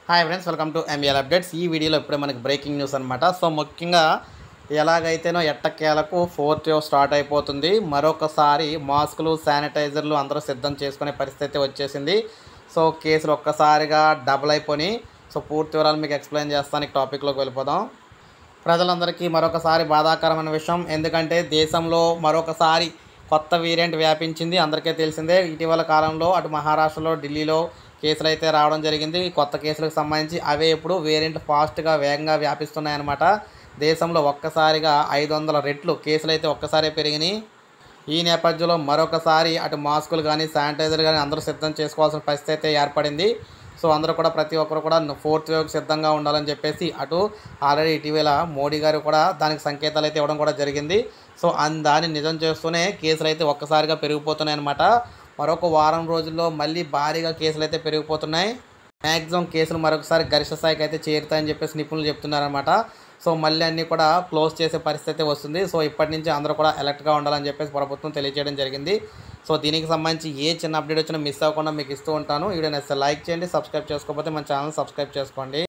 hi friends welcome to ML updates ఈ వీడియోలో ఇప్పుడే మనకి బ్రేకింగ్ న్యూస్ అనమాట సో ముఖ్యంగా ఎలాగైతేనో ఎట్టకేలకు ఫోర్త్ వేవ్ స్టార్ట్ అయిపోతుంది మరొకసారి మాస్కులు శానిటైజర్లు అందరూ సిద్ధం చేసుకునే పరిస్థితి వచ్చేసింది సో కేసులు ఒక్కసారిగా డబుల్ అయిపోయి సో పూర్తి వివరాలు మీకు ఎక్స్ప్లెయిన్ చేస్తాను ఈ టాపిక్లోకి వెళ్ళిపోదాం ప్రజలందరికీ మరొకసారి బాధాకరమైన విషయం ఎందుకంటే దేశంలో మరొకసారి కొత్త వేరియంట్ వ్యాపించింది అందరికీ తెలిసిందే ఇటీవల కాలంలో అటు మహారాష్ట్రలో ఢిల్లీలో కేసులు అయితే రావడం జరిగింది ఈ కొత్త కేసులకు సంబంధించి అవే ఇప్పుడు వేరియంట్ ఫాస్ట్గా వేగంగా వ్యాపిస్తున్నాయన్నమాట దేశంలో ఒక్కసారిగా ఐదు వందల రెట్లు కేసులు అయితే ఒక్కసారి పెరిగినాయి ఈ నేపథ్యంలో మరొకసారి అటు మాస్కులు కానీ శానిటైజర్ కానీ అందరూ సిద్ధం చేసుకోవాల్సిన పరిస్థితి అయితే ఏర్పడింది సో అందరూ కూడా ప్రతి ఒక్కరు కూడా ఫోర్త్ వేవ్కి సిద్ధంగా ఉండాలని చెప్పేసి అటు ఆల్రెడీ ఇటీవల మోడీ గారు కూడా దానికి సంకేతాలు అయితే ఇవ్వడం కూడా జరిగింది సో అన్ దాన్ని నిజం చేస్తూనే కేసులు అయితే ఒక్కసారిగా పెరిగిపోతున్నాయి అనమాట మరొక వారం రోజుల్లో మళ్ళీ భారీగా కేసులు అయితే పెరిగిపోతున్నాయి మ్యాక్సిమం కేసులు మరొకసారి గరిష్ట స్థాయికి అయితే చేరుతాయని చెప్పేసి నిపుణులు చెప్తున్నారనమాట సో మళ్ళీ అన్నీ కూడా క్లోజ్ చేసే పరిస్థితి వస్తుంది సో ఇప్పటి నుంచి అందరూ కూడా అలర్ట్గా ఉండాలని చెప్పేసి ప్రభుత్వం తెలియజేయడం జరిగింది సో దీనికి సంబంధించి ఏ చిన్న అప్డేట్ వచ్చినా మిస్ అవ్వకుండా మీకు ఇస్తూ ఉంటాను వీడియో నచ్చితే లైక్ చేయండి సబ్స్క్రైబ్ చేసుకోకపోతే మన ఛానల్ సబ్స్క్రైబ్ చేసుకోండి